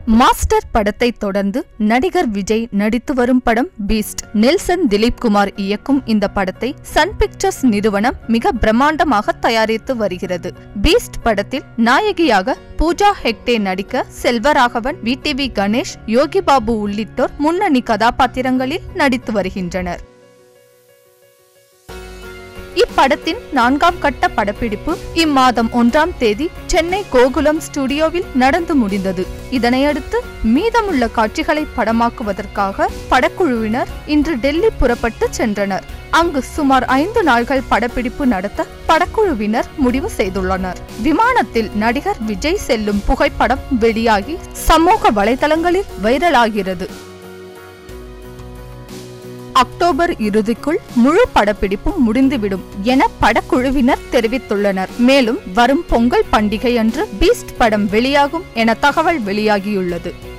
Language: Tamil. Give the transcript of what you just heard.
மாஸ்டர் படத்தை தொடர்ந்து நடிகர் விஜய் நடித்து வரும் படம் பீஸ்ட் நெல்சன் திலீப் குமார் இயக்கும் இந்த படத்தை சன் பிக்சர்ஸ் நிறுவனம் மிக பிரம்மாண்டமாக தயாரித்து வருகிறது பீஸ்ட் படத்தில் நாயகியாக பூஜா ஹெக்டே நடிக்க செல்வராகவன் விடிவி கணேஷ் யோகி பாபு உள்ளிட்டோர் முன்னணி கதாபாத்திரங்களில் நடித்து வருகின்றனர் இப்படத்தின் நான்காம் கட்ட படப்பிடிப்பு இம்மாதம் ஒன்றாம் தேதி சென்னை கோகுலம் ஸ்டுடியோவில் நடந்து முடிந்தது இதனையடுத்து மீதமுள்ள காட்சிகளை படமாக்குவதற்காக படக்குழுவினர் இன்று டெல்லி புறப்பட்டு சென்றனர் அங்கு சுமார் ஐந்து நாள்கள் படப்பிடிப்பு நடத்த படக்குழுவினர் முடிவு செய்துள்ளனர் விமானத்தில் நடிகர் விஜய் செல்லும் புகைப்படம் வெளியாகி சமூக வலைதளங்களில் வைரலாகிறது அக்டோபர் இறுதிக்குள் முழு படப்பிடிப்பும் முடிந்துவிடும் என படக்குழுவினர் தெரிவித்துள்ளனர் மேலும் வரும் பொங்கல் பண்டிகையன்று பீஸ்ட் படம் வெளியாகும் என தகவல் வெளியாகியுள்ளது